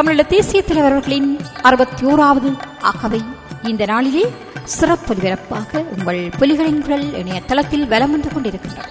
தமிழீழ தேசிய தலைவர்களின் அறுபத்தி ஓராவது ஆகவே இந்த நாளிலே சிறப்பு ஒலிபரப்பாக உங்கள் புலிகளின் குரல் இணையதளத்தில் வலம் வந்து கொண்டிருக்கின்றன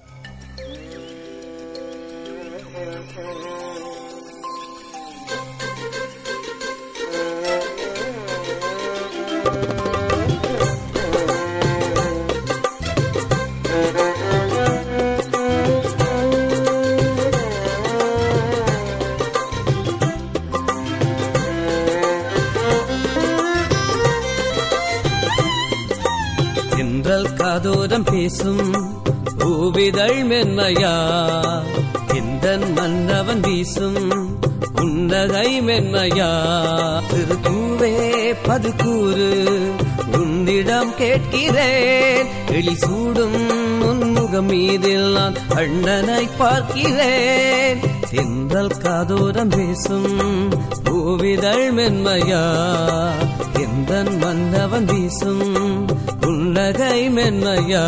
தென்றல் காதோரம் பேசும் பூவிதழ் மென்மையா எந்தன் மன்னவன் வீசும் உன்னகை மென்மையா திரு பூவே பதுக்கூறு உன்னிடம் கேட்கிறேன் எளி சூடும் உன்முகம் மீதில் நான் அண்ணனை பார்க்கிறேன் தென்றல் காதோரம் பேசும் பூவிதழ் மென்மையா எந்தன் மன்னவன் வீசும் உன்னகை மென்மையா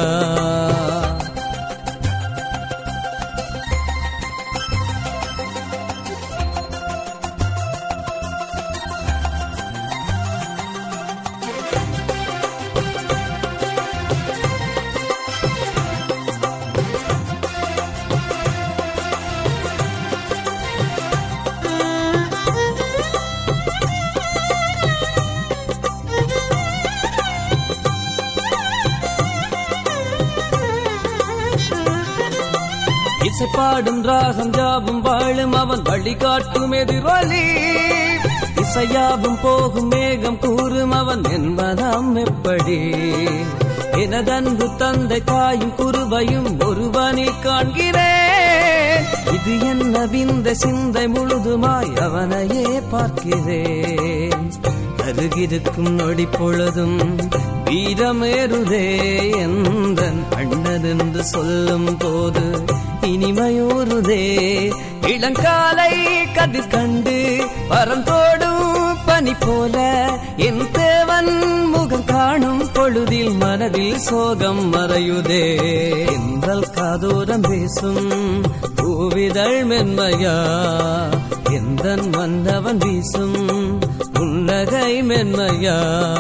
இசைப்பாடும் ராகம் ஜாபும் வாழும் அவன் வழிகாட்டும் எதிரொலி இசையாவும் போகும் மேகம் கூறும் அவன் என்பதாம் எப்படி எனதன்பு தந்தை தாயும் குருவையும் ஒருவனில் காண்கிறேன் இது என்ன விந்த சிந்தை முழுதுமாய் அவனையே பார்க்கிறேன் அருகிருக்கும் நொடி பொழுதும் வீரமேறுதே எந்தன் அண்ணன் என்று சொல்லும் போது இனிமையூறுதே இளங்காலை கதிர் கண்டு பரந்தோடும் பனி போல என் தேவன் முகம் காணும் பொழுதில் மனதில் சோகம் மறையுதே எந்தல் காதோரம் பேசும் பூவிதழ் மென்மையா எந்தன் மன்னவன் வீசும் உன்னகை மென்மையா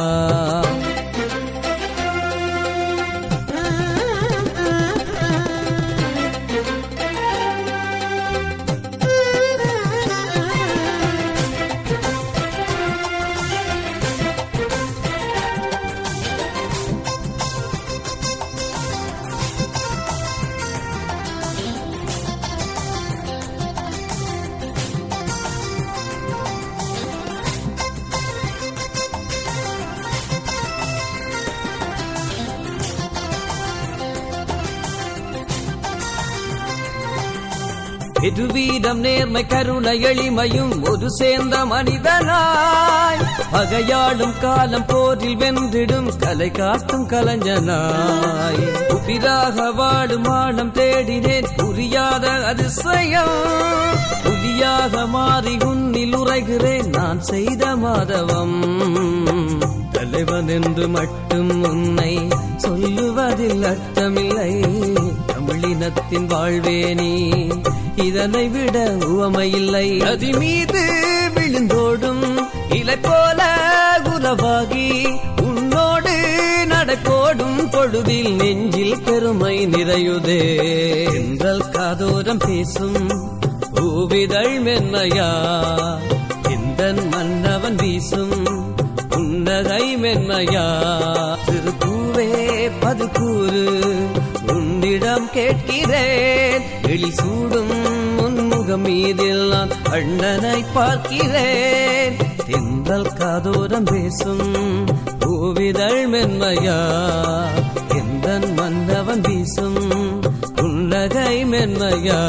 எதுவீதம் நேர்மை கருணை எளிமையும் ஒரு சேர்ந்த மனிதனாய் பகையாடும் காலம் போரில் வென்றிடும் கலை காட்டும் கலைஞனாய் புதிராக வாடும் ஆழம் தேடினேன் புரியாத அதிசயம் புதியாக மாறி உன்னில் உரைகிறேன் நான் செய்த மாதவம் தலைவன் என்று மட்டும் உன்னை சொல்லுவதில் அர்த்தமில்லை தமிழினத்தின் வாழ்வே நீ இதனை விட உவமையில்லை அதி மீது விழுந்தோடும் இலை போல குலவாகி உன்னோடு நடக்கோடும் பொழுதில் நெஞ்சில் பெருமை நிறையுதே என்றல் காதோரம் பேசும் பூவிதழ் மென்மையா எந்தன் மன்னவன் வீசும் உன்னகை மென்மையா திரு பூவே பதுக்கூறு உன்னிடம் கேட்கிறேன் எளி சூடும் உன்முகம் மீதில் நான் அண்ணனை பார்க்கிறேன் தென்றல் காதோரம் பேசும் பூவிதழ் மென்மையா எந்தன் மன்னவன் வீசும் உன்னகை மென்மையா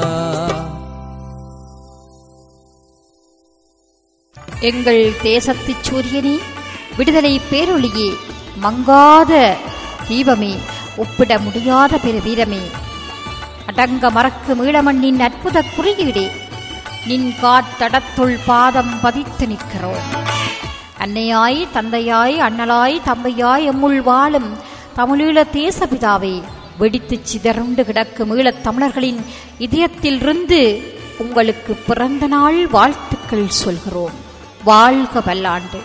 எங்கள் தேசத்துச் சூரியனே விடுதலை பேரொளியே மங்காத தீபமே ஒப்பிட முடியாத பெரு வீரமே அடங்க மறக்கு மீளமண்ணின் அற்புத குறியீடே நின் காத்தடத்துள் பாதம் பதித்து நிற்கிறோம் அன்னையாய் தந்தையாய் அண்ணலாய் தம்பையாய் எம்முள் வாழும் தமிழீழ தேசபிதாவே வெடித்துச் சிதறுண்டு கிடக்கும் ஈழத் தமிழர்களின் இதயத்திலிருந்து உங்களுக்கு பிறந்த நாள் வாழ்த்துக்கள் வாழ்த்துக்கள் சொல்கிறோம் வாழ்க பல்லாண்டு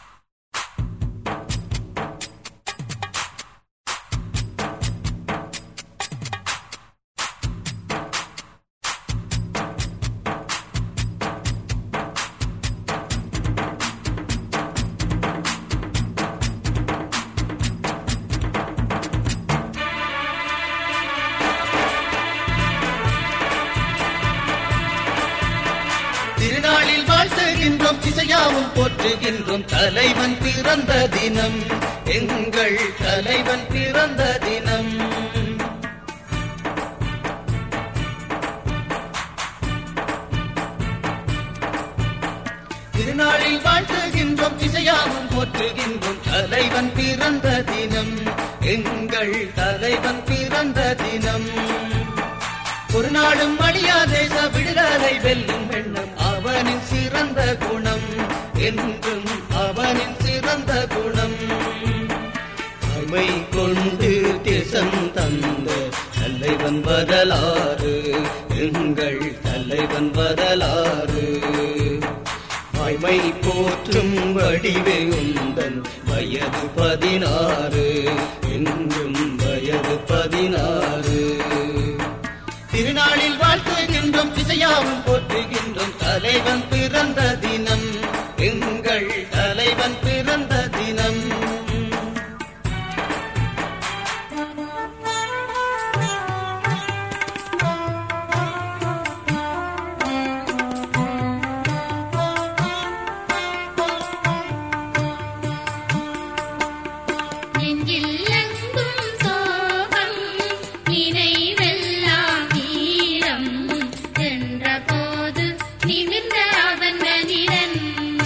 திருநாளில் வாழ்த்துகின்றோம் திசையாவும் போற்றுகின்றோம் தலைவன் பிறந்த தினம் எங்கள் தலைவன் பிறந்த தினம் திருநாளில் வாழ்த்துகின்றோம் திசையாவும் போற்றுகின்றோம் தலைவன் பிறந்த தினம் எங்கள் தலைவன் பிறந்த தினம் ஒரு நாளும் அழியா தேச விடுதலை வெல்லும் எண்ணம் அவனின் சிறந்த குணம் என்றும் அவனின் சிறந்த குணம் அமை கொண்டு தேசம் தந்த தலைவன் வரலாறு எங்கள் தலைவன் வரலாறு வாய்மை போற்றும் வடிவே உந்தன் வயது பதினாறு என்றும் வயது பதினாறு திருநாளில் வாழ்த்துகின்றோம் திசையாவும் போற்றுகின்றோம் தலைவன் பிறந்த தினம் எங்கள் தலைவன் பிறந்த தினம் நெஞ்சில் எங்கும் சோகம் நினைவெல்லாம் ஈரம் என்ற போது நிமிர்ந்த அவன் மனிதன்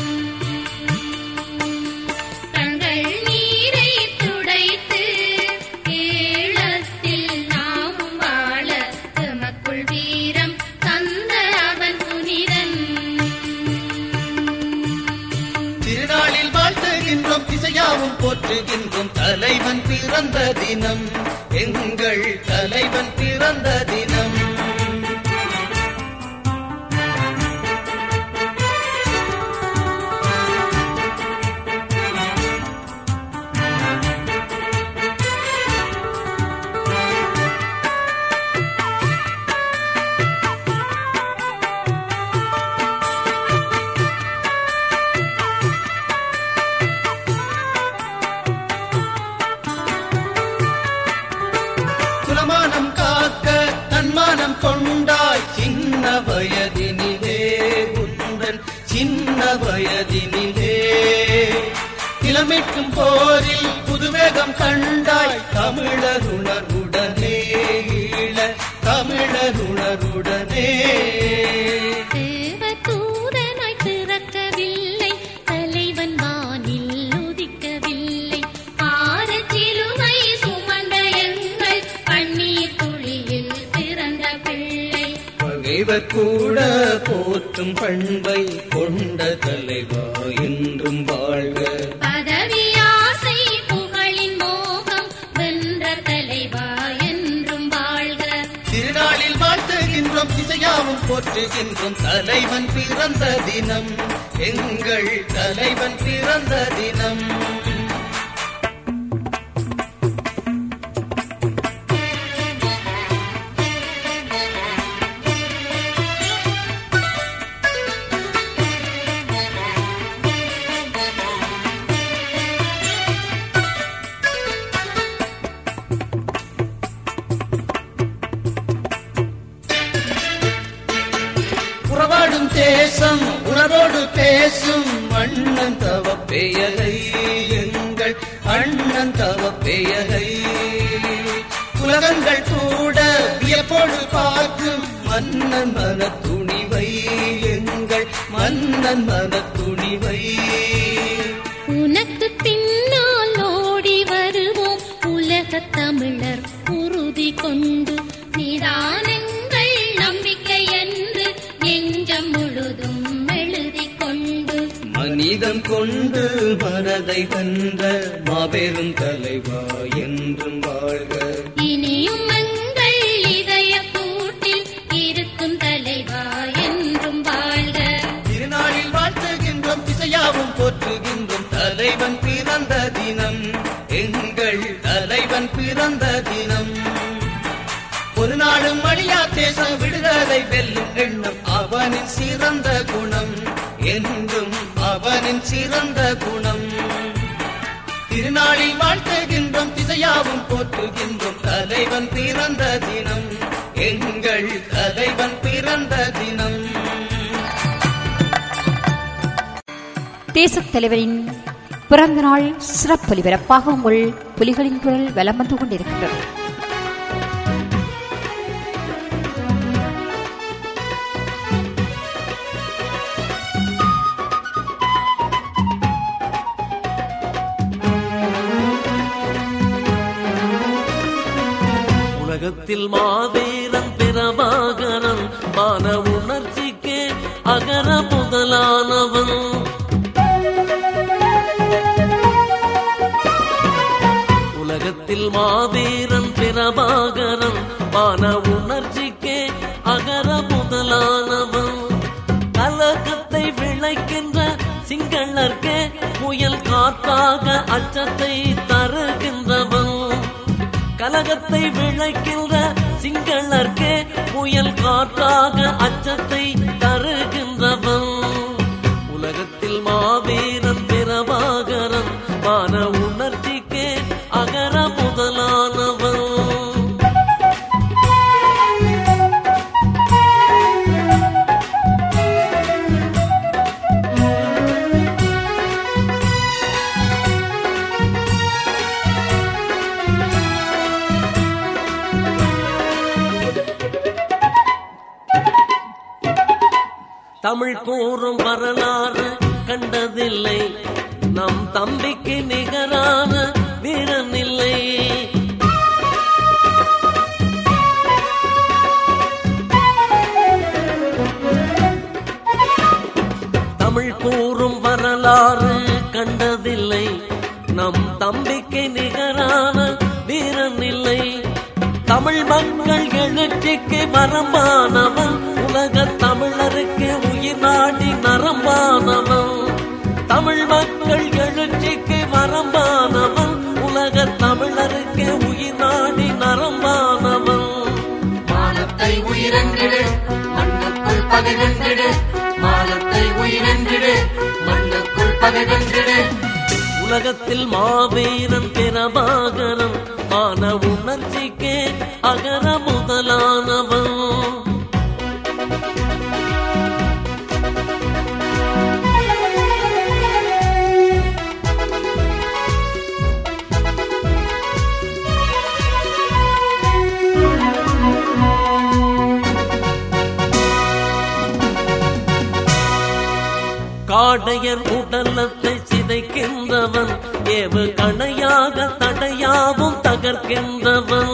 கண்கள் நீரை துடைத்து ஈழத்தில் நாமும் வாழ எமக்குள் வீரம் தந்த அவன் புனிதன் திருநாளில் வாழ்த்துகின்றோம் திசையாவும் போற்றுகின்றோம் தலைவன் பிறந்த தினம் எங்கள் தலைவன் பிறந்த தினம் குலமானம் காக்க தன்மானம் கொண்டாய் சின்ன வயதினிலே உந்தன் சின்ன வயதினிலே கிளமிட்டும் போரில் புதுவேகம் கண்டாய் தமிழருணர்வுடனே ஈழ தமிழருணர்வுடனே தேவதூதனாய் பிறக்கவில்லை தலைவன் வானில் உதிக்கவில்லை ஆரச்சிலுவை சுமந்த எங்கள் கண்ணீர் துளியில் பிறந்த பிள்ளை பகைவர் கூட போற்றும் பண்பை கொண்ட தலைவா என்றும் வாழ்க பதவி ஆசை புகழின் மோகம் வென்ற தலைவா என்றும் வாழ்க திருநாளில் வாழ்த்துகின்றோம் திசையாவும் போற்றுகின்றோம் தலைவன் பிறந்த தினம் எங்கள் தலைவன் பிறந்த தினம் உறவாடும் தேசம் உணர்வோடு பேசும் அண்ணன் தவ பெயரை எங்கள் அண்ணன் தவ பெயரை உலகங்கள் கூட வியப்போடு பார்க்கும் மன்னன் மன துணிவை எங்கள் மன்னன் மன துணிவை உனக்கு பின்னால் ஓடி வருவோம் உலகத் தமிழர் உறுதி கொண்டு நிதானங்கள் நம்பிக்கை என்று நெஞ்சம் முழுதும் எழுதி கொண்டு மனிதம் கொண்டு மனதை வென்ற மாபெரும் தலைவா என்றும் வாழ்க இனியும் எங்கள் இதய கூட்டில் இருக்கும் தலைவா என்றும் வாழ்க திருநாளில் பிறந்த தினம் ஒரு நாடும் அழியா தேசம் விடுதலை வெல்லும் எண்ணம் அவனின் சிறந்த குணம் என்றும் அவனின் சிறந்த குணம் திருநாளில் வாழ்த்துகின்றோம் திசையாவும் போற்றுகின்றோம் தலைவன் பிறந்த தினம் எங்கள் தலைவன் பிறந்த தினம் தேசத் தலைவரின் பிறந்த நாள் சிறப்பு ஒலிபரப்பாக உங்கள் புலிகளின் குரல் வலம் வந்து கொண்டிருக்கின்றது உலகத்தில் மாவீரன் பிரபாகரன் மான உணர்ச்சிக்கு அகர முதலானவன் உலகத்தில் மாவீரன் பிரபாகரன் மான உணர்ச்சிக்கு அகர முதலானவன் கலக்கத்தை விளைக்கின்ற சிங்களர்க்கே புயல் காற்றாக அச்சத்தை தருகின்றவன் கலகத்தை விளைக்கின்ற சிங்களர்க்கே புயல் காற்றாக அச்சத்தை தருகின்றவன் உலகத்தில் மாவீரன் பிரபாகரன் மான உணர்ச்சிக்கே அகர முதலானவன் தமிழ் கூறும் வரலாறு கண்டதில்லை நம் தம்பிக்கு நிகரான வீரன் இல்லை தமிழ் கூறும் வரலாறு கண்டதில்லை நம் தம்பிக்கு நிகரான வீரன் இல்லை தமிழ் மக்கள் எழுச்சிக்கு மரபானவன் உலக தமிழருக்கு உயிர் நாடி நரம்பானவன் தமிழ் மக்கள் எழுச்சிக்கு மரபானவன் உலக தமிழருக்கு உயிர் நாடி நரம்பானவன் மானத்தை உயிரென்றிடு மண்ணுக்குள் பகைவென்றிடு மானத்தை உயிரென்றிடு மண்ணுக்குள் பகைவென்றிடு உலகத்தில் மாவீரன் பிரபாகரன் மான உணர்ச்சிக்கே அகர முதலானவன் காடையர் உடலத்தை சிதைக்கின்றவன் ஏவு கணையாக தடையாவும் தகர்க்கின்றவன்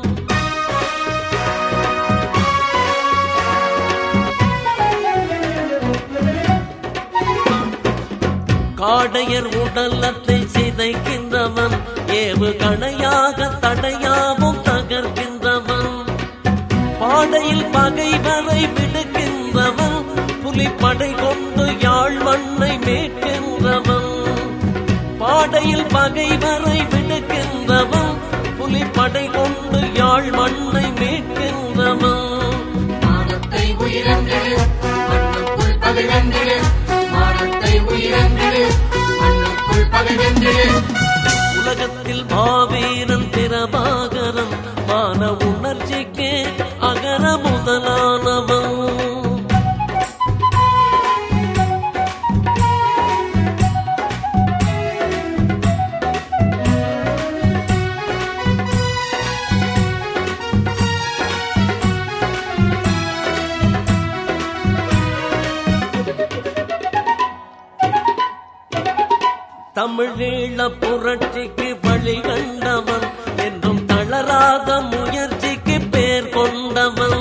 காடையர் உடலத்தை சிதைக்கின்றவன் ஏவு கணையாக தடையாவும் தகர்க்கின்றவன் பாடையில் பகைவரை விடுக்கின்றவன் புலிப்படை கொண்டு யாழ் மண்ணை மீட்கின்றவன் பாடையில் பகைவரை விடுக்கின்றவன் புலிப்படை கொண்டு யாழ் மண்ணை மீட்கின்றவன் மானத்தை உயிரென்றிடு மண்ணுக்குள் பகைவென்றிடு மானத்தை உயிரென்றிடு மண்ணுக்குள் பகைவென்றிடு உலகத்தில் மாவீரன் பிரபாகரன் மான உணர்ச்சிக்கே அகர முதலானவன் தமிழீழ புரட்சிக்கு வழி கண்டவன் என்றும் தளராத முயற்சிக்கு பேர் கொண்டவன்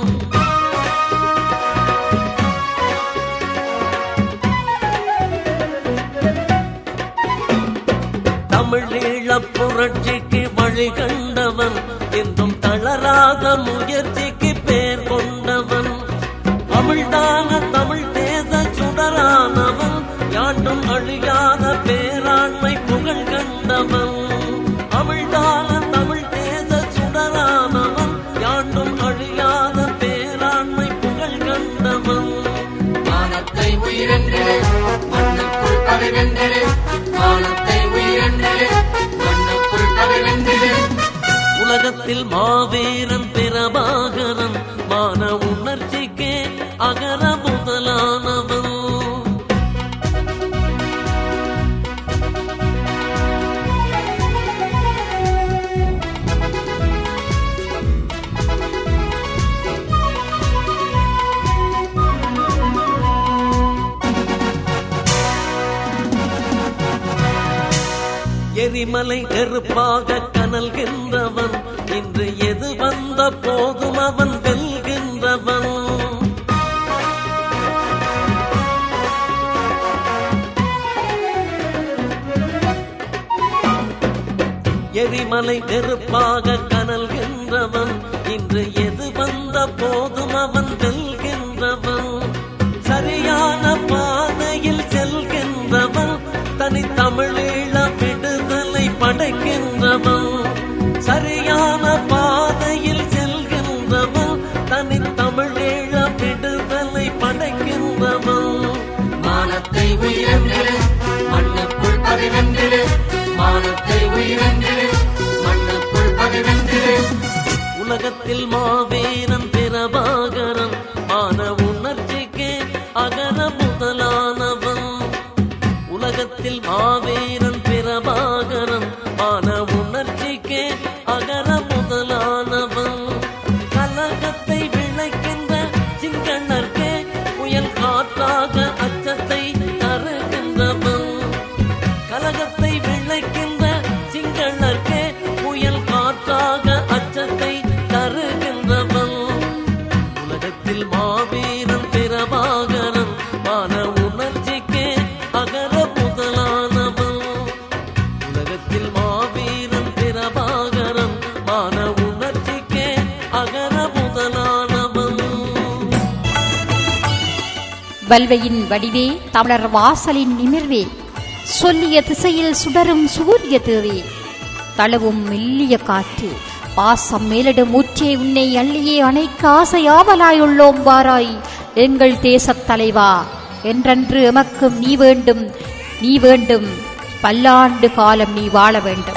தமிழீழ புரட்சிக்கு வழி கண்டவன் என்றும் தளராத முயற்சிக்கு பேர் கொண்டவன் தமிழ்தான தமிழ் தேச சுடரானவன் யாண்டும் அழியாத பேராண்மை புகழ் கண்டவன் தமிழ்தான தமிழ் தேச பகைவென்றிடு மானத்தை உயிரென்றிடு மண்ணுக்குள் பகைவென்றிடு உலகத்தில் மாவீரன் பிரபாகரன் மான உணர்ச்சிக்கே அகர முதலானவன் எரிமலை நெருப்பாக கனல்கின்றவன் இன்று எது வந்த போதும் அவன் வெல்கின்றவன் எரிமலை நெருப்பாக கனல்கின்றவன் இன்று எது வந்த போதும் அவன் வெல்கின்றவன் சரியான பாதையில் செல்கின்றவன் தனி தமிழீழ விடுதலை படைக்கின்றவன் சரியான பாதையில் செல்கின்றவன் தனி தமிழீழ விடுதலை படைக்கின்றவன் மானத்தை உயிரென்றிடு மண்ணுக்குள் பகைவென்றிடு மானத்தை உயிரென்றிடு மண்ணுக்குள் பகைவென்றிடு உலகத்தில் மாவீரன் பிரபாகரன் மான உணர்ச்சிக்கு அகர முதலானவன் உலகத்தில் மாவீரன் பிரபாகரன் மான உணர்ச்சிக்கு அகர முதலானவன் கலகத்தை விளைக்கின்ற சிங்களர்க்கே புயல் காற்றாக அச்சத்தை தருகின்றவன் கலகத்தை விளைக்கின்ற சிங்களர்க்கே புயல் காற்றாக அச்சத்தை தருகின்றவன் உலகத்தில் மாவீரன் பிரபாகரன் மான உணர்ச்சிக்கே அகர முதலானவன் உலகத்தில் மாவீரன் பிரபாகரன் மான உணர்ச்சிக்கே அகர முதலானவன் வல்வையின் வடிவே தமிழர் வாசலின் நிமிர்வே சொல்லிய திசையில் சுடரும் சூரிய தேவே தழுவும் மெல்லிய காற்று பாசம் மேலிடும் ஊற்றே உன்னை அள்ளியே அணைக்க ஆசையாவலாயுள்ளோம் வாராய் எங்கள் தேசத் தலைவா என்றென்று எமக்கும் நீ வேண்டும் நீ வேண்டும் பல்லாண்டு காலம் நீ வாழ வேண்டும்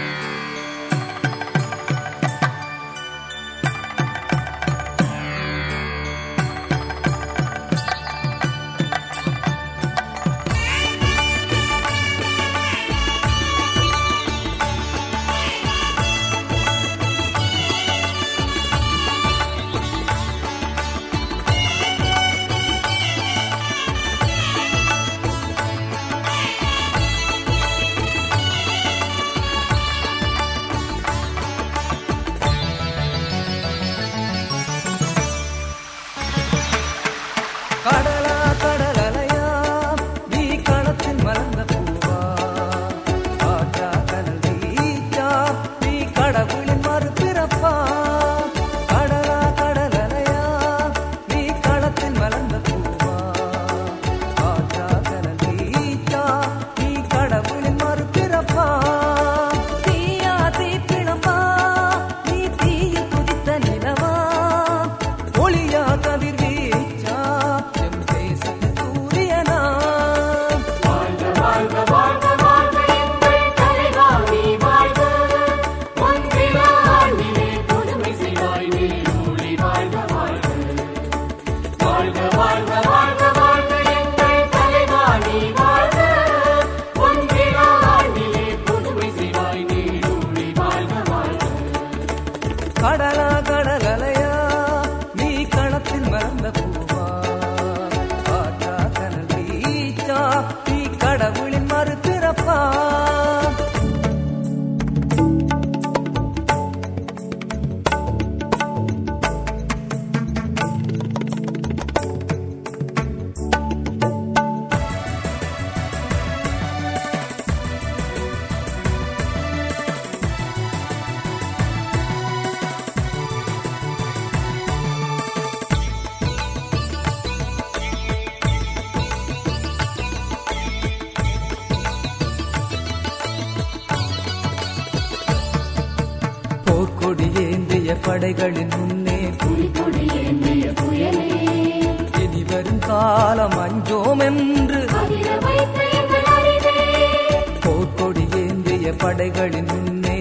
கடலா கடலலையா நீ களத்தில் மலர்ந்த பூவா காற்றா கடல் வீச்சா நீ கடவுளின் மறுபிறப்பா கடலா கடலலையா நீ களத்தில் மலர்ந்த பூவா காற்றா கடல் வீச்சா நீ கடவுளின் மறுபிறப்பா தீயா தீப்பிழம்பா நீ தீயில் குதித்த நிலவா ஒளியா கதிர் வீச்சா எம் தேசத்து சூரியனா கடலா கடலலையா நீ களத்தில் மறந்த பூவா காற்றா கனல் வீச்சா நீ கடவுளின் மறுபிறப்பா போர்க்கொடி ஏந்திய படைகளின் முன்னே இனி வரும் காலம் அஞ்சோம் என்று அதிர வைத்த எங்கள் படைகளின் முன்னே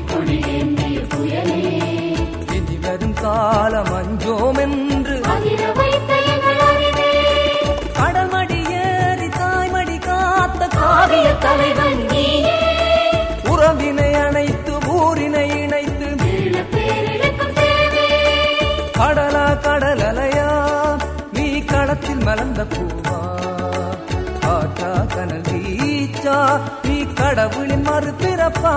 இனி வரும் காலம் அஞ்சோம் என்று கடல்மடி ஏறி தாய்மடி காத்த காவிய தலைவன் உறவினை அணைத்து ஊரினை இணைத்து கடலா கடலலையா நீ களத்தில் மலர்ந்த பூவா காற்றா கனல் வீச்சா நீ கடவுளின் மறுபிறப்பா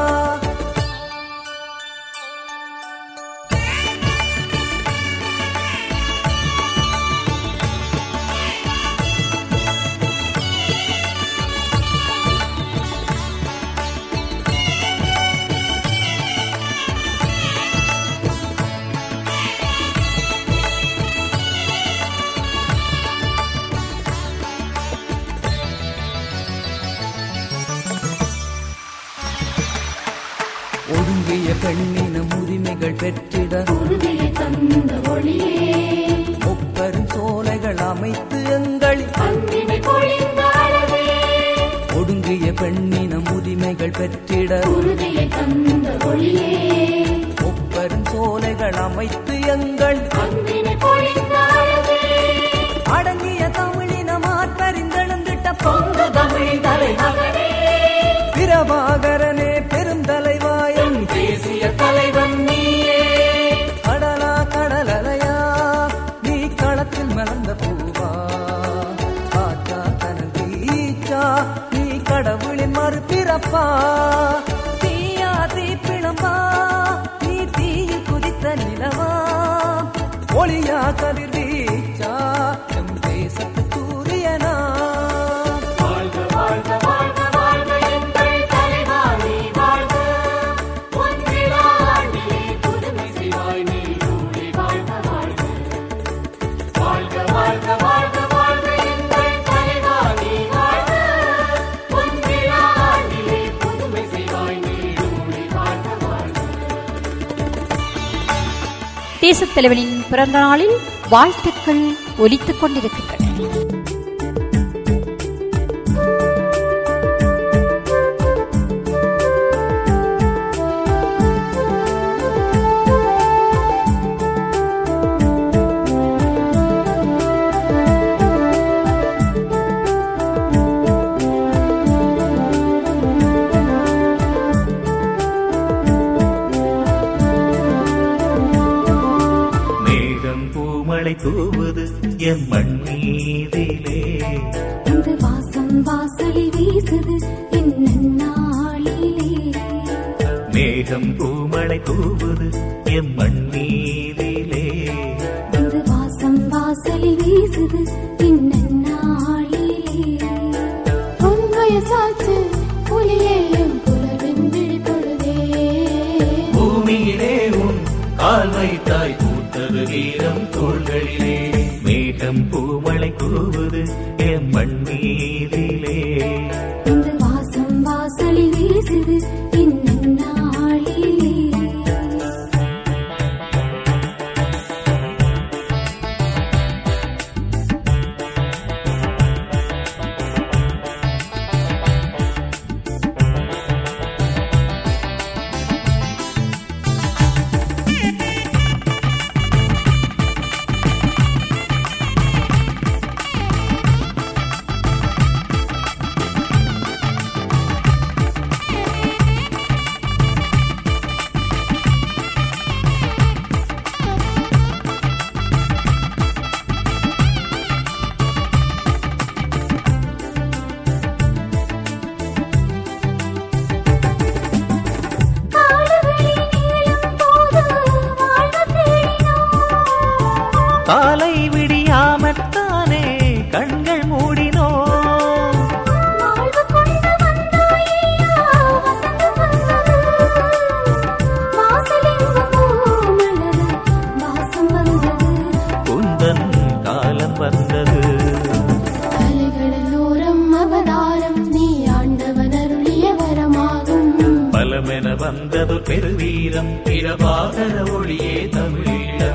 ஒடுங்கிய பெண்ணினம் உரிமைகள் பெற்றிட முப்பெரும் சோலைகள் அமைத்து எங்களில் ஒடுங்கிய பெண்ணினம் உரிமைகள் பெற்றிட முப்பெரும் சோலைகள் அமைத்து எங்கள் அடங்கிய தமிழின மாற்றறிந்தெழுந்திட்ட பொங்கு தமிழ் தலைவனே பிரபாகரனே பெருந்தலைவாயம் தேசிய தலைவன் நீயே கடலா கடலலையா நீ களத்தில் மலர்ந்த பூவா காற்றா கனல் வீச்சா நீ கடவுளின் மறுபிறப்பா தீயா தீப்பிழம்பா நீ தீயில் குதித்த நிலவா ஒளியா கதிர் வீச்சா எம் தேசத்து சூரியனா தேசத் தலைவனின் பிறந்த நாளில் வாழ்த்துக்கள் ஒலித்துக் கொண்டிருக்கின்றன மேகம் பூமழை தூவுது என் மண் மீதிலே இந்த வாசம் வாசலில் வீசுது என்ன நாளிலே மேகம் பூமழை தூவுது என் மண் மீதிலே இந்த வாசம் வாசலில் வீசுது என்ன நாளிலே பொன் வயசாச்சு புலியேயும் புலவின் விழிப்பொழுதே பூமியிலே உன் கால் வைத்தாய் பூத்தது வீரம் தோள்களிலே மேகம் பூமழை தூவுது என் மண் மீதிலே இந்த வாசம் வாசலில் வீசுது என்ன நாளிலே காலவெளி நீளும் போது வாழ்வு தேடினோம் காலை விடியாமத்தானே கண்கள் மூடினோ வாழ்வு கொண்டு வந்தாயா வசந்தம் வந்தது வாசலெங்கும் பூமலர வாசம் வந்தது குந்தன் காலம் வந்தது அலைகளோரம் அவதாரம் நீ ஆண்டவன் அருளிய வரமாகும் பலமென வந்தது பெருவீரம் பிரபாகர ஒளியே தமிழீழம்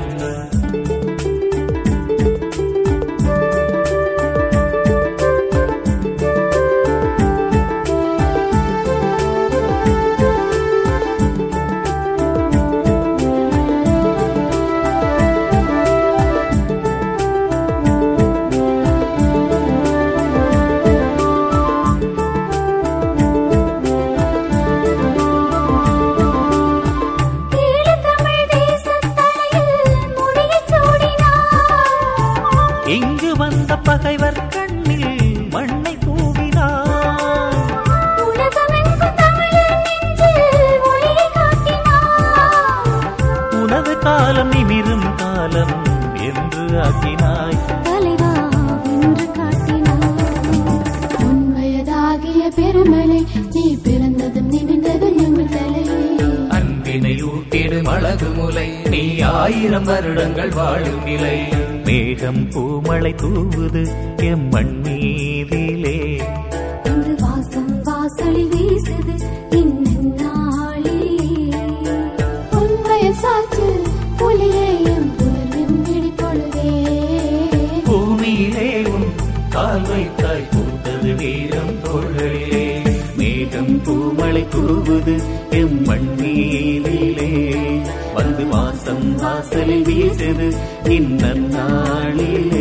பெருமலை நீ பிறந்ததும் நிமிர்ந்ததும் எங்கள் தலை அன்பினை ஊட்டிடும் அழகு முலை நீ ஆயிரம் வருடங்கள் வாழும் நிலை மேகம் பூமழை தூவுது எம் மண் மீதிலே இங்கு வாசம் வாசலில் வீசுது இன்னும் நாளிலே உன்வய சாற்று புலியையும் புலர்வின் பிடிப்பொழுதே பூமியிலே உன் கால் வைத்தாய் பூத்தது வீரம் தோள்களிலே மேகம் பூமழை தூவுது எம் மண் மீதிலே வந்து வாசம் வாசலில் வீசுது இந்த நாளிலே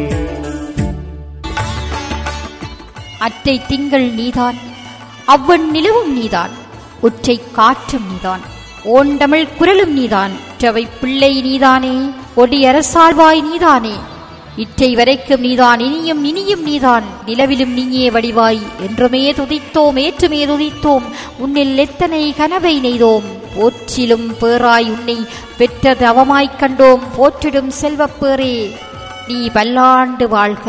அற்றை திங்கள் நீதான் அவ்வன் நிலவும் நீதான் ஒற்றை காற்றும் நீதான் ஓண்டமிழ் குரலும் நீதான் இற்றவை பிள்ளை நீதானே ஒடியரசாழ்வாய் நீதானே இற்றை வரைக்கும் நீதான் இனியும் இனியும் நீதான் நிலவிலும் நீயே வடிவாய் என்றுமே துதித்தோம் ஏற்றுமே துதித்தோம் உன்னில் எத்தனை கனவை நெய்தோம் போற்றிலும் பேராய் உன்னை பெற்ற தவமாய்க் கண்டோம் போற்றிடும் செல்வப் பேரே நீ பல்லாண்டு வாழ்க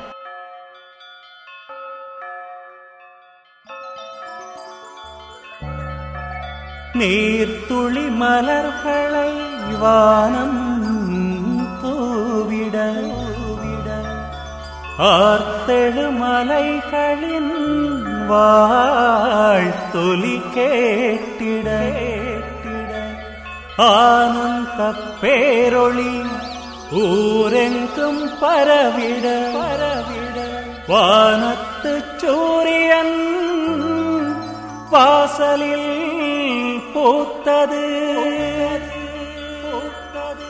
நீர்த்துளி மலர்களை வானம் தூவிட ஆர்த்தெழு மலைகளின் வாழ்த்தொலி கேட்டிட ஆனந்த பேரொளி ஊரெங்கும் பரவிட பரவிட வானத்து சூரியன் வாசலில் பூத்தது பூத்தது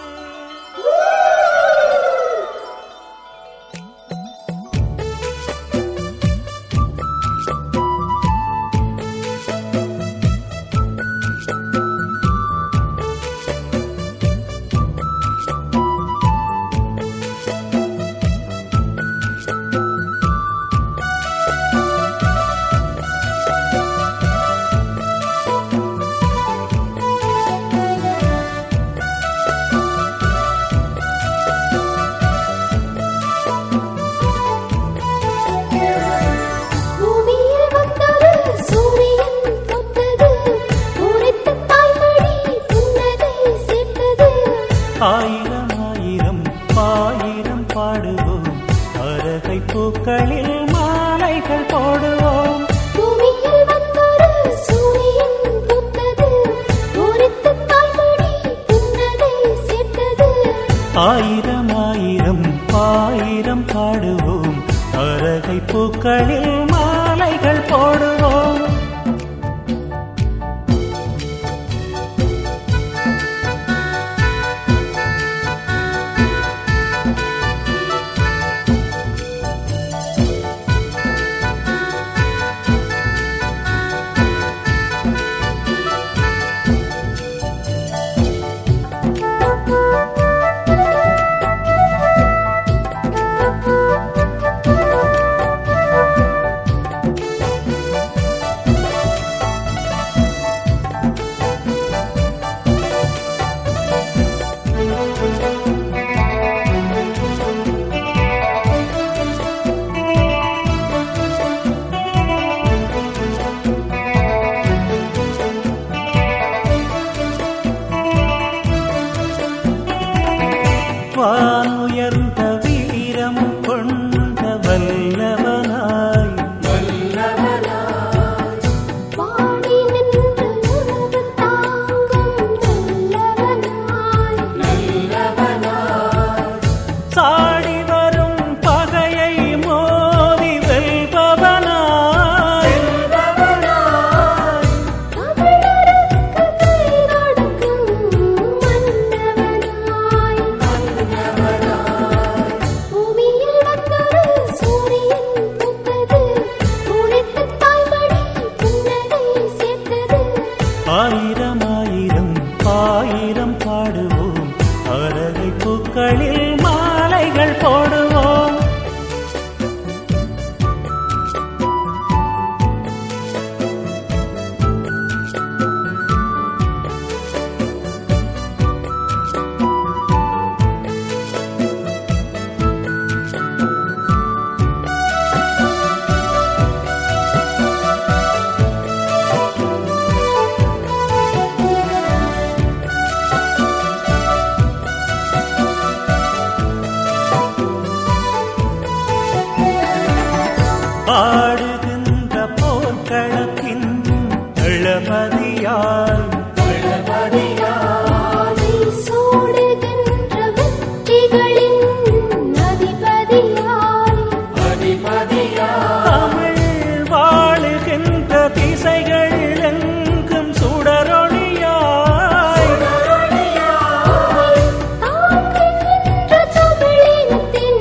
பூமியில் வந்தது சூரியன் தொட்டது உரைத்த தாய்மொழி புன்னகை சேர்த்தது ஆயிரம் ஆயிரம் ஆயிரம் பாடுவோம் அரகை பூக்களில் மாலைகள் போடுவோம் பூமியில் வந்தது சூரியன் தொட்டது உரைத்த தாய்மொழி புன்னகை சேர்த்தது ஆயிரம் ஆயிரம் ஆயிரம் பாடுவோம் அரகை பூக்களில் மாலைகள் போடுவோம் பாடுகின்ற போர்க்களத்தின் இளமதியாய் ஆதி சூடுகின்ற வெற்றிகளின் அதிபதியாய் தமிழ் வாழுகின்ற திசைகள் எங்கும் சுடரொளியாய் தாங்குகின்ற தமிழினத்தின்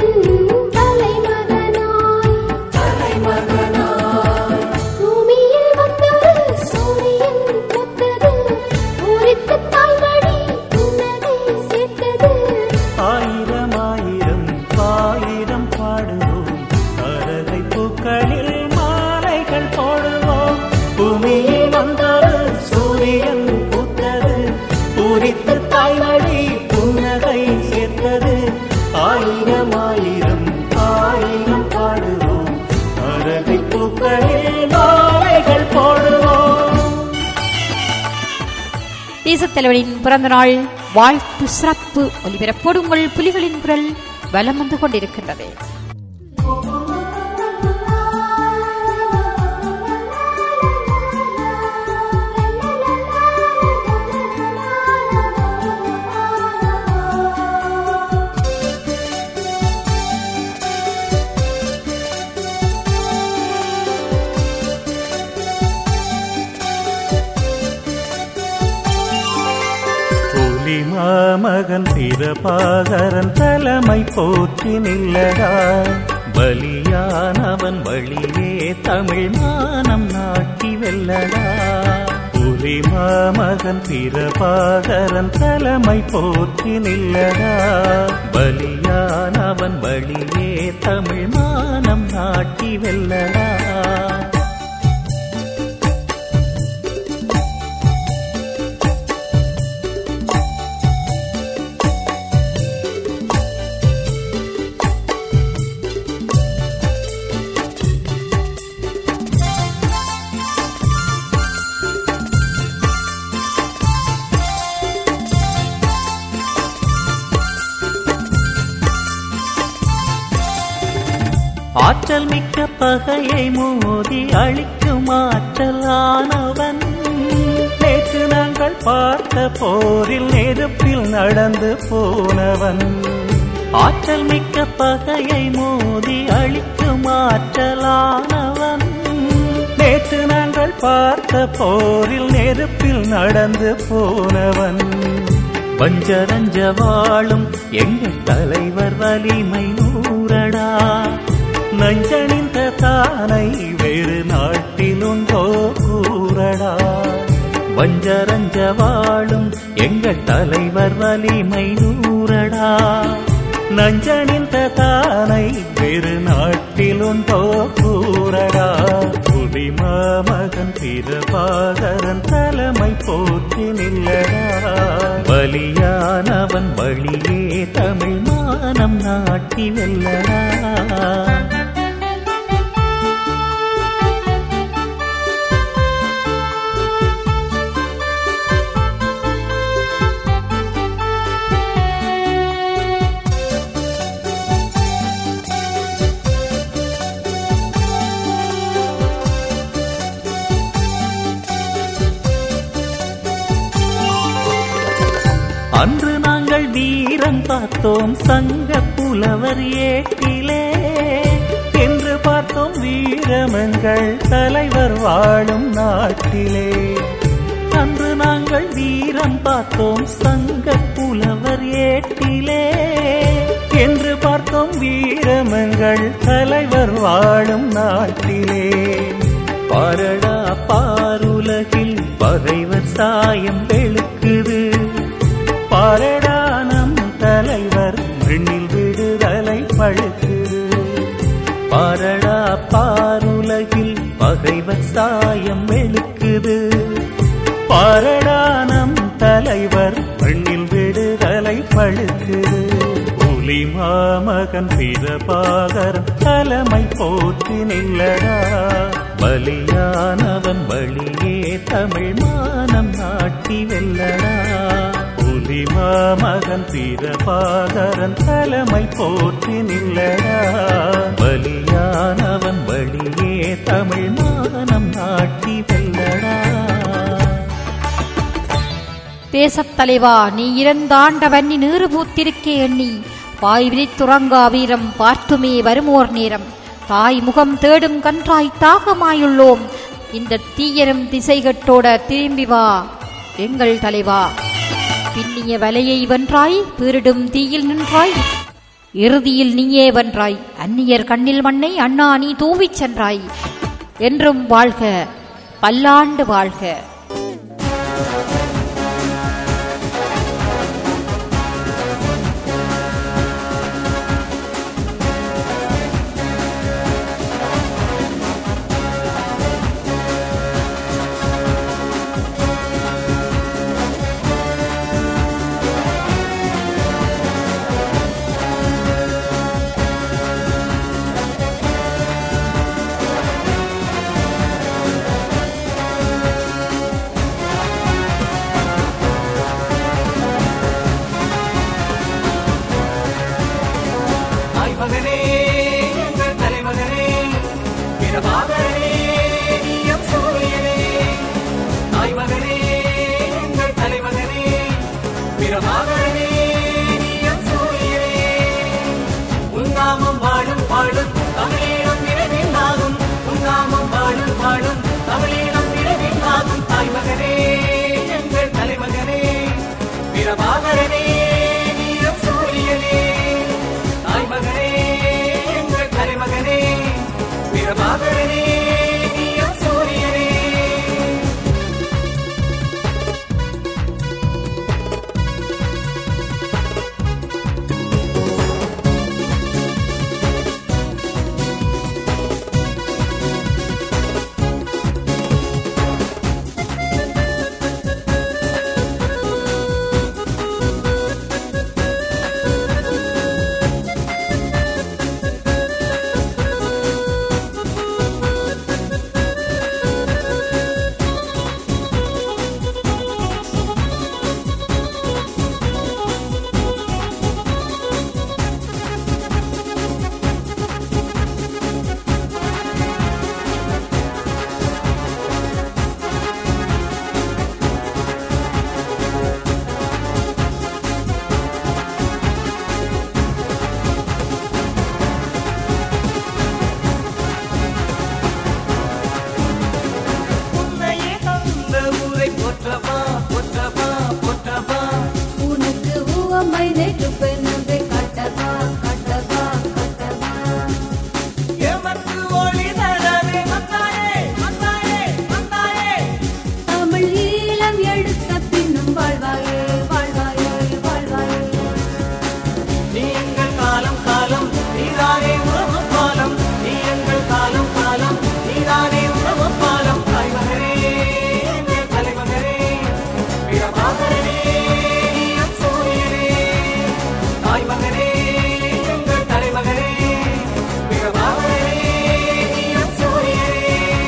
தலைமகனாய் பூமியில் வந்தொரு சூரியன் புத்தது பூரித்த தாய்மடி புன்னகை சேர்த்தது ஆயிரம் ஆயிரம் ஆயிரம் பாடுவோம் அரகை பூக்களில் மாலைகள் போடுவோம் பூமியில் வந்தொரு சூரியன் பூத்தது பூரித்து தாய்மடி புன்னகை சேர்த்தது ஆயிரம் ஆயிரம் ஆயிரம் பாடுவோம் அரகை பூக்களில் மாலைகள் போடுவோம் தேசத்தலைவரின் பிறந்த நாள் வாழ்த்து சிறப்பு ஒலிபரப்போடு உங்கள் புலிகளின் குரல் வலம் வந்து கொண்டிருக்கின்றது புலி மாமகன் பிரபாகரன் தலைமை போற்றி நில்லடா பலியானவன் வழியே தமிழ் மானம் நாட்டி வெல்லடா புலி மாமகன் பிரபாகரன் தலைமை போற்றி நில்லடா பலியானவன் வழியே தமிழ் மானம் நாட்டி வெல்லடா ஆற்றல் மிக்க பகையை மோதி அழிக்கும் ஆற்றலானவன் நேற்று நாங்கள் பார்த்த போரில் நெருப்பில் நடந்து போனவன் ஆற்றல் மிக்க பகையை மோதி அழிக்கும் ஆற்றலானவன் நேற்று நாங்கள் பார்த்த போரில் நெருப்பில் நடந்து போனவன் வஞ்சரஞ்ச வாழும் எங்கள் தலைவர் வலிமை நூறடா நஞ்சணிந்த தானை வேறு நாட்டிலுண்டோ கூறடா வஞ்சரஞ்ச வாழும் எங்கள் தலைவர் வலிமை நூறடா நஞ்சணிந்த தானை வேறு நாட்டிலுண்டோ கூறடா புலிமாமகன் பிரபாகரன் தலைமை போற்றி நில்லடா பலியானவன் வழியே தமிழ் மானம் நாட்டி வெல்லடா அன்று நாங்கள் வீரம் பார்த்தோம் சங்க புலவர் ஏட்டிலே என்று பார்த்தோம் வீரமங்கள் தலைவர் வாழும் நாட்டிலே அன்று நாங்கள் வீரம் பார்த்தோம் சங்க புலவர் ஏட்டிலே என்று பார்த்தோம் வீரமங்கள் தலைவர் வாழும் நாட்டிலே பாரடா பாருலகில் பகைவர் சாயம் வெளுக்குது பாரடா நம் தலைவர் விண்ணில் விடுதலை பழுக்குது பாரடா பாருலகில் பகைவர் சாயம் வெளுக்குது பாரடா நம் தலைவர் பெண்ணில் விடுதலை பழுக்குது புலி மாமகன் பிரபாகரன் தலைமை போற்றி நில்லடா பலியானவன் வழியே தமிழ் மானம் நாட்டி வெல்லடா புலி செல்வி மாமகன் பிரபாகரன் தலைமை போற்றி நில்லடா பலியானவன் வழியே தமிழ் மானம் நாட்டி வெல்லடா தேசத் தலைவா நீ இறந்தாண்ட வன்னி நீறு பூத்திருக்கே எண்ணி பாய் விரித்துறங்கா வீரம் பார்த்துமே வருமோர் நேரம் தாய் முகம் தேடும் கன்றாய் தாகமாயுள்ளோம் இந்த தீயரும் திசைகட்டோட திரும்பி வா எங்கள் தலைவா பின்னிய வலையை வென்றாய் பீரிடும் தீயில் நின்றாய் இறுதியில் நீயே வென்றாய் அந்நியர் கண்ணில் மண்ணை அண்ணா நீ தூவிச் சென்றாய் என்றும் வாழ்க பல்லாண்டு வாழ்க தாய் மகனே எங்கள் தலைமகனே பிரபாகரனே நீயம் சூரியனே தாய் மகனே எங்கள் தலைமகனே பிரபாகரனே நீயம் சூரியனே உன்னாமம் வாழும் பாடும் தமிழீழம் விரைவில் ஆகும் உன்னாமம் வாழும் பாடும் தமிழீழம் விரைவில் ஆகும் தாய் மகனே எங்கள் தலைமகனே பிரபாகரனே நீயம் சூரியனே தாய் மகனே எங்கள் தலைமகனே பிரபாகரனே நீயம் சூரியனே உன்னையே தந்த ஊரை போற்றவா போற்றவா போற்றவா உனக்கு உவமை நேற்று பெண்ணை கட்டவா கட்டவா கட்டவா எமக்கு ஒளி தரவே வந்தாயே வந்தாயே வந்தாயே தமிழ் ஈழம் எடுத்த பின்னும் வாழ்வாயே வாழ்வாயே வாழ்வாயே நீ எங்கள் காலம் காலம் நீதானே உறவு பாலம் நீ எங்கள் காலம் காலம் நீதானே உறவு பாலம் தாய்மகனே எங்கள் தலைமகனே பிரபாகரனே நீயம் சூரியனே தாய்மகனே எங்கள் தலைமகனே பிரபாகரனே நீயம் சூரியனே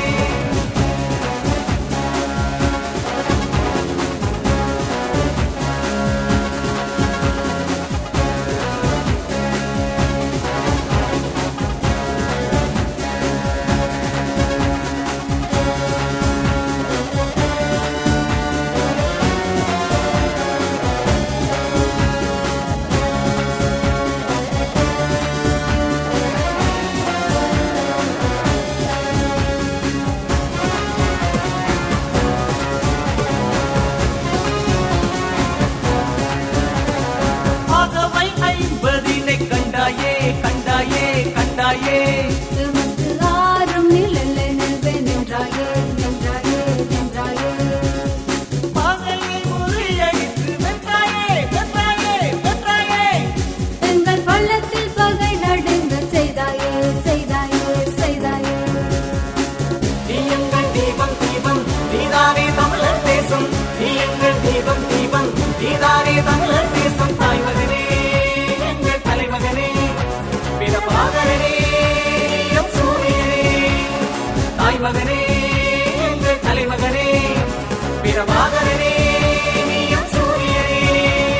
ஆகவை ஐம்பதினை கண்டாயே கண்டாயே கண்டாயே எமக்கு ஆறும் நிழல் எனவே நின்றாயே நின்றாயே நின்றாயே பாகலை முறியடித்து வென்றாயே வென்றாயே வென்றாயே எங்கள் பள்ளத்தில் பகை நடுங்க செய்தாயே செய்தாயே செய்தாயே நீ எங்கள் தீபம் தீபம் நீதானே தமிழர் தேசம் நீ எங்கள் தீபம் தீபம் நீதானே தமிழர் தேசம் தாய்மகனே எங்கள் தலைமகனே பிரபாகரனே எம் சூரியனே தாய்மகனே எங்கள் தலைமகனே பிரபாகரனே நீ எம் சூரியனே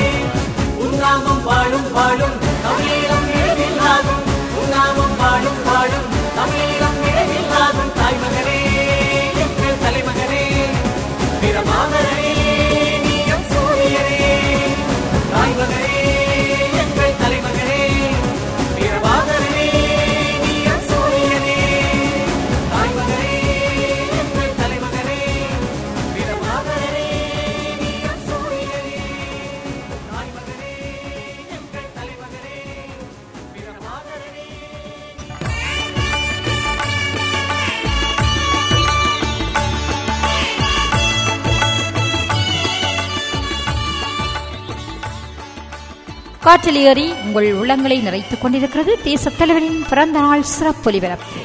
காற்றில் ஏறி உங்கள் உள்ளங்களை நிறைத்துக் கொண்டிருக்கிறது தேசத் தலைவரின் பிறந்த நாள் சிறப்பு ஒலிபரப்பு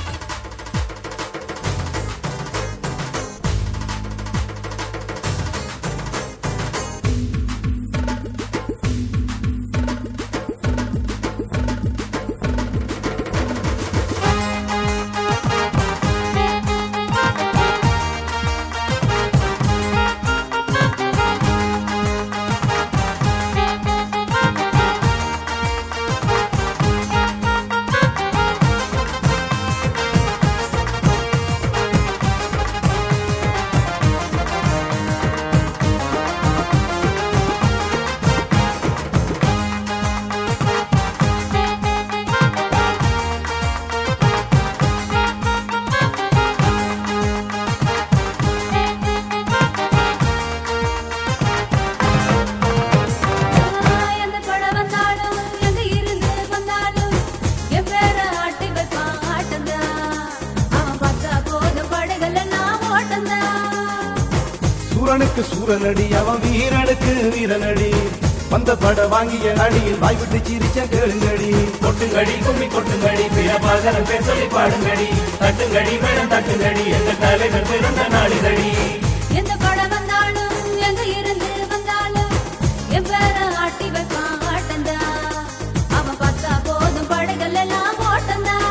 எந்த படம் வந்தாலும் எங்க இருந்து வந்தாலும் என் பேர ஆட்டி வைப்பான் ஆட்டந்தான் அவன் பார்த்தா போதும் படைகள் எல்லாம் ஓட்டந்தான் சூரனுக்கு சூரனடி அவன் வீரனுக்கு வீரனடி வந்த பட வாங்கிய அடியில் வாய்விட்டு சிரிச்ச கேளுங்கடி கொட்டுங்கடி கும்மி கொட்டுங்கடி பிரபாகரன் பேர் சொல்லி பாடுங்கடி தட்டுங்கடி மேடம் தட்டுங்கடி எங்க தலைவர் பிறந்த நாளிதடி எந்த படம் வந்தாலும் எங்க இருந்து வந்தாலும் என் பேர ஆட்டி வைப்பான் ஆட்டந்தான் அவன் பார்த்தா போதும் படைகள் எல்லாம் ஓட்டந்தான்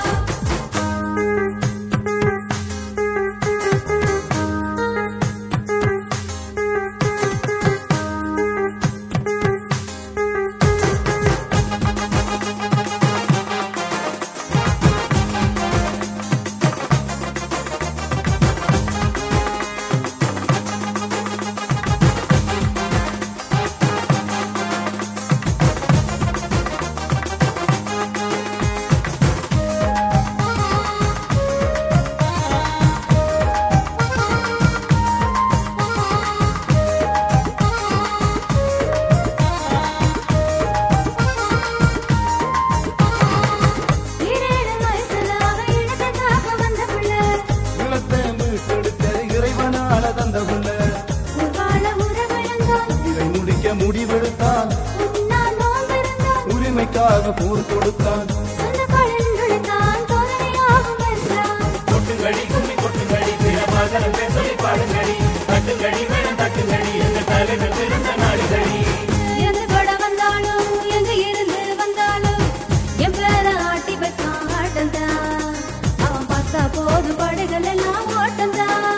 ஈரேழு வயசுல அவன் இடத்தை காக்க வந்த பிள்ளை நிலத்தை மீட்டெடுத்த இறைவனால தந்த புள்ள வாழ உறவிழந்தான் இதை முடிக்க முடிவெடுத்தான் உன்னால் நோம்பிருந்தான் உரிமைக்காக போர் கொடுத்தான் சொந்தக்காரன் நுழைந்தான் தோரணையாகும் வென்றான் கொட்டுங்கடி கும்மி கொட்டுங்கடி பிரபாகரன் பேர் சொல்லி பாடுங்கடி தட்டுங்கடி மேடம் தட்டுங்கடி எங்க தலைவர் பிறந்த நாளிதடி எந்த படம் வந்தாலும் எங்க இருந்து வந்தாலும் என் பேர ஆட்டி வைப்பான் ஆட்டந்தான் அவன் பார்த்தா போது படைகள் எல்லாம் ஓட்டந்தான்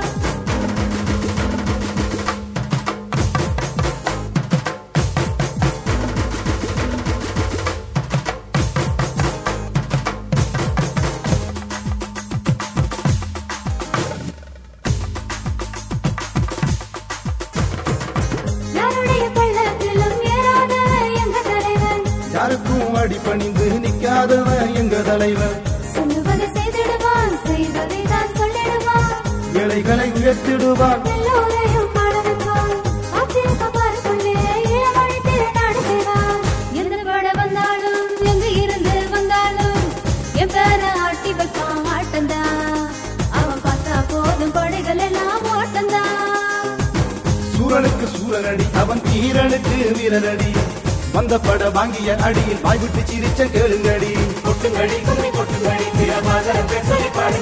யாருடைய பள்ளத்திலும் ஏறாத எங்க தலைவன் யாருக்கும் அடிபணிந்து நிக்காதவன் எங்க தலைவர் சொல்லுவதை செய்திடுவான் செய்வதை தான் சொல்லிடுவான் ஏழைகளை உயர்த்திடுவான் எல்லோரையும் பாட வைப்பான் ஆத்திரக்க பார்க்குள்ளே இளமழை திருநாடு செய்வான் எந்த பட வந்தாலும் எங்கு இருந்து வந்தாலும் என் பேர ஆட்டி வைப்பான் ஆட்டந்தான் அவன் பார்த்தா போதும் படைகள் எல்லாம் ஓட்டந்தான் சூரனுக்கு சூரனடி அவன் வீரனுக்கு வீரனடி வந்த பட வாங்கிய அடியில் வாய்விட்டு சிரிச்ச கேளுங்கடி கொட்டுங்கடி கும்மி கொட்டுங்கடி பிரபாகரன் பேர் சொல்லி பாடுங்கடி